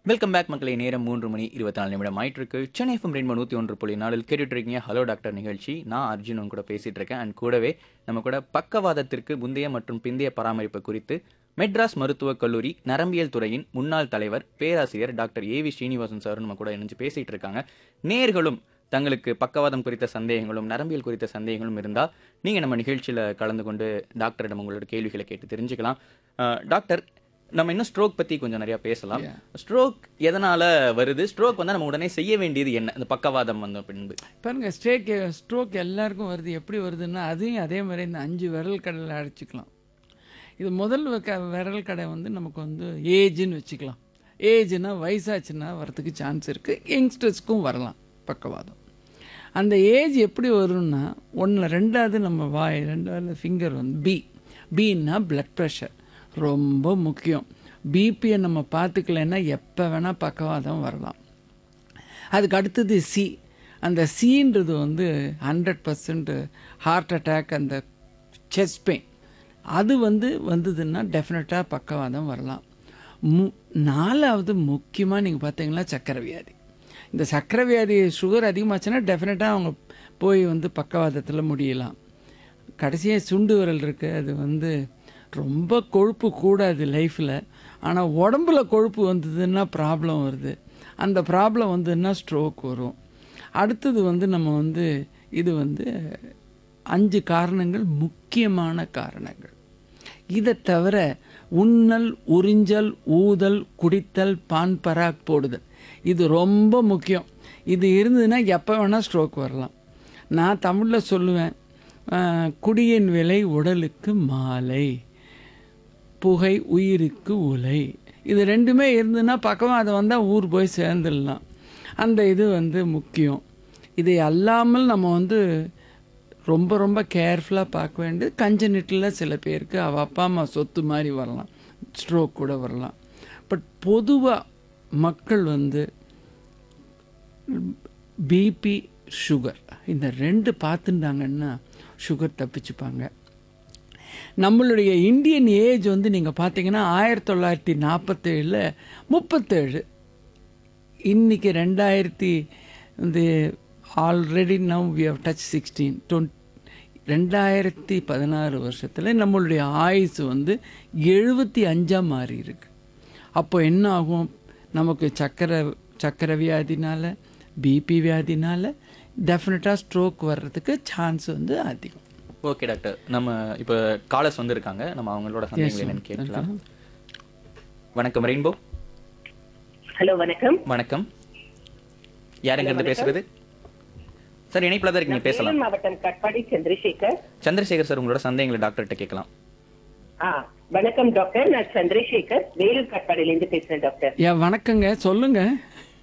welcome back மக்களை நேரம் மூன்று மணி இருபத்தி நாலு நிமிடம் ஆயிட்டு இருக்கு சென்னை எஃப்எம் ரெண்டு நூற்றி ஒன்று புள்ளி நாலில் கேட்டுட்டு இருக்கீங்க ஹலோ டாக்டர் நிகழ்ச்சி நான் அர்ஜுன் உங்க கூட பேசிட்டு இருக்கேன் அண்ட் கூடவே நம்ம கூட பக்கவாதத்திற்கு முந்தைய மற்றும் பிந்தைய பராமரிப்பு குறித்து மெட்ராஸ் மருத்துவக் கல்லூரி நரம்பியல் துறையின் முன்னாள் தலைவர் பேராசிரியர் doctor A V Srinivasan sir நம்ம கூட இணைஞ்சு பேசிட்டு இருக்காங்க நேர்களும் தங்களுக்கு பக்கவாதம் குறித்த சந்தேகங்களும் நரம்பியல் குறித்த சந்தேகங்களும் இருந்தால் நீங்கள் நம்ம நிகழ்ச்சியில் கலந்து கொண்டு டாக்டரிடம் உங்களோட கேள்விகளை கேட்டு தெரிஞ்சுக்கலாம் அஹ், டாக்டர் நம்ம இன்னும் ஸ்ட்ரோக் பற்றி கொஞ்சம் நிறையா பேசலாம் ஸ்ட்ரோக் எதனால் வருது ஸ்ட்ரோக் வந்து நம்ம உடனே செய்ய வேண்டியது என்ன இந்த பக்கவாதம் வந்த பின்பு பாருங்க ஸ்ட்ரேக் ஸ்ட்ரோக் எல்லாருக்கும் வருது எப்படி வருதுன்னா அதையும் அதே மாதிரி இந்த அஞ்சு விரல் கடையில் அடிச்சுக்கலாம் இது முதல் க விரல் கடை வந்து நமக்கு வந்து ஏஜ்னு வச்சுக்கலாம் ஏஜ்னா வயசாச்சுன்னா வரதுக்கு சான்ஸ் இருக்குது யங்ஸ்டர்ஸ்க்கும் வரலாம் பக்கவாதம் அந்த ஏஜ் எப்படி வரும்னா ஒன்றில் ரெண்டாவது நம்ம வாய் ரெண்டாவது ஃபிங்கர் வந்து பி பின்னா பிளட் ப்ரெஷர் ரொம்ப முக்கியம் பிபியை நம்ம பார்த்துக்கலைன்னா எப்போ வேணால் பக்கவாதம் வரலாம் அதுக்கு அடுத்தது சி அந்த சின்றது வந்து ஹண்ட்ரட் பர்சன்ட் ஹார்ட் அட்டாக் அந்த செஸ்ட் பெயின் அது வந்து வந்ததுன்னா டெஃபினட்டாக பக்கவாதம் வரலாம் மு நாலாவது முக்கியமாக நீங்கள் பார்த்தீங்கன்னா சக்கரை வியாதி இந்த சக்கரை வியாதி சுகர் அதிகமாச்சுன்னா டெஃபினட்டாக அவங்க போய் வந்து பக்கவாதத்தில் முடியலாம் கடைசியாக சுண்டு விரல் இருக்கு அது வந்து ரொம்ப கொழுப்பு கூடாது லைஃப்பில் ஆனால் உடம்புல கொழுப்பு வந்ததுன்னா ப்ராப்ளம் வருது அந்த ப்ராப்ளம் வந்ததுன்னா ஸ்ட்ரோக் வரும் அடுத்தது வந்து நம்ம வந்து இது வந்து அஞ்சு காரணங்கள் முக்கியமான காரணங்கள் இதை தவிர உண்ணல் உறிஞ்சல் ஊதல் குடித்தல் பான் பராக் போடுதல் இது ரொம்ப முக்கியம் இது இருந்ததுன்னா எப்போ வேணால் ஸ்ட்ரோக் வரலாம் நான் தமிழில் சொல்லுவேன் ஆஹ், குடியின் விலை உடலுக்கு மாலை புகை உயிருக்கு உலை இது ரெண்டுமே இருந்ததுன்னா பக்கமாக அதை வந்தால் ஊர் போய் சேர்ந்துடலாம் அந்த இது வந்து முக்கியம் இது அல்லாமல் நம்ம வந்து ரொம்ப ரொம்ப கேர்ஃபுல்லாக பார்க்க வேண்டியது கஞ்சனிட்டில் சில பேருக்கு அவள் அப்பா அம்மா சொத்து மாதிரி வரலாம் ஸ்ட்ரோக் கூட வரலாம் பட் பொதுவாக மக்கள் வந்து பிபி சுகர் இந்த ரெண்டு பார்த்துட்டாங்கன்னா சுகர் தப்பிச்சுப்பாங்க நம்மளுடைய இந்தியன் ஏஜ் வந்து நீங்கள் பார்த்தீங்கன்னா ஆயிரத்தி தொள்ளாயிரத்தி நாற்பத்தேழில் முப்பத்தேழு இன்னைக்கு ரெண்டாயிரத்தி வந்து already now we have touch sixteen twenty ரெண்டாயிரத்தி பதினாறு வருஷத்தில் நம்மளுடைய ஆயுசு வந்து எழுபத்தி அஞ்சாக மாறி இருக்கு அப்போ என்ன ஆகும் நமக்கு சக்கரை சக்கரை வியாதினால பிபி வியாதினால டெஃபினட்டாக ஸ்ட்ரோக் வர்றதுக்கு சான்ஸ் வந்து அதிகம் ஓகே டாக்டர் நம்ம இப்போ காலர்ஸ் வந்திருக்காங்க நம்ம அவங்களோட சந்தேகங்கள் என்னன்னு கேட்கலாம் வணக்கம் ரெயின்போ ஹலோ வணக்கம் வணக்கம் யாருங்கிறது பேசுறது சார் இணைப்பில் தான் இருக்கீங்க பேசலாம் சேலம் மாவட்டம் கட்பாடி சந்திரசேகர் சந்திரசேகர் சார் உங்களோட சந்தேகங்களை டாக்டர்கிட்ட கேட்கலாம் ஆ வணக்கம் டாக்டர் நான் சந்திரசேகர் வேலூர் கட்பாடியில இருந்து பேசுறேன் டாக்டர் ஏன் வணக்கங்க சொல்லுங்க